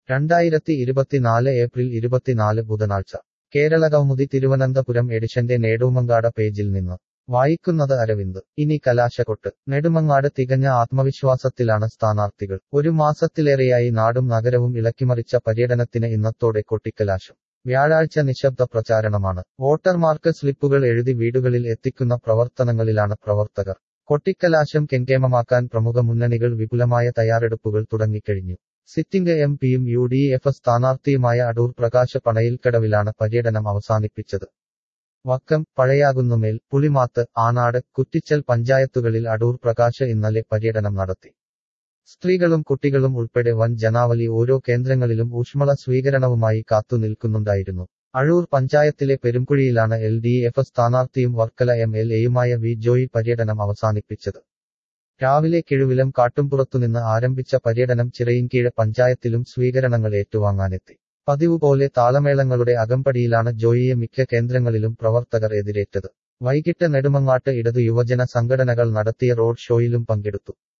രണ്ടായിരത്തി ഇരുപത്തിനാല് ഏപ്രിൽ ഇരുപത്തിനാല് ബുധനാഴ്ച കേരള കൗമുദി തിരുവനന്തപുരം എഡിഷന്റെ നേടൂമങ്കാട പേജിൽ നിന്ന് വായിക്കുന്നത് അരവിന്ദ് ഇനി കലാശക്കൊട്ട് നെടുമങ്ങാട് തികഞ്ഞ ആത്മവിശ്വാസത്തിലാണ് സ്ഥാനാർത്ഥികൾ ഒരു മാസത്തിലേറെയായി നാടും നഗരവും ഇളക്കിമറിച്ച പര്യടനത്തിന് ഇന്നത്തോടെ കൊട്ടിക്കലാശം വ്യാഴാഴ്ച നിശബ്ദ പ്രചാരണമാണ് വോട്ടർമാർക്ക് സ്ലിപ്പുകൾ എഴുതി വീടുകളിൽ എത്തിക്കുന്ന പ്രവർത്തനങ്ങളിലാണ് പ്രവർത്തകർ കൊട്ടിക്കലാശം കെങ്കേമമാക്കാൻ പ്രമുഖ മുന്നണികൾ വിപുലമായ തയ്യാറെടുപ്പുകൾ തുടങ്ങിക്കഴിഞ്ഞു സിറ്റിംഗ് എം പിയും യു ഡി എഫ് സ്ഥാനാർത്ഥിയുമായ അടൂർ പ്രകാശ് പണയിൽക്കടവിലാണ് പര്യടനം അവസാനിപ്പിച്ചത് വക്കം പഴയാകുന്നുമേൽ പുളിമാത്ത് ആനാട് കുറ്റിച്ചൽ പഞ്ചായത്തുകളിൽ അടൂർ പ്രകാശ് ഇന്നലെ പര്യടനം നടത്തി സ്ത്രീകളും കുട്ടികളും ഉൾപ്പെടെ വൻ ജനാവലി ഓരോ കേന്ദ്രങ്ങളിലും ഊഷ്മള സ്വീകരണവുമായി കാത്തുനിൽക്കുന്നുണ്ടായിരുന്നു അഴൂർ പഞ്ചായത്തിലെ പെരുംകുഴിയിലാണ് എൽ ഡി എഫ് സ്ഥാനാർത്ഥിയും വർക്കല എം എൽ എയുമായ വി ജോയി പര്യടനം അവസാനിപ്പിച്ചത് രാവിലെ കിഴുവിലം കാട്ടുംപുറത്തുനിന്ന് ആരംഭിച്ച പര്യടനം ചിറയിൻകീഴ് പഞ്ചായത്തിലും സ്വീകരണങ്ങൾ ഏറ്റുവാങ്ങാനെത്തി പതിവ് പോലെ താളമേളങ്ങളുടെ അകമ്പടിയിലാണ് ജോയിയെ മിക്ക കേന്ദ്രങ്ങളിലും പ്രവർത്തകർ എതിരേറ്റത് വൈകിട്ട് നെടുമങ്ങാട്ട് ഇടതു യുവജന സംഘടനകൾ നടത്തിയ റോഡ് ഷോയിലും പങ്കെടുത്തു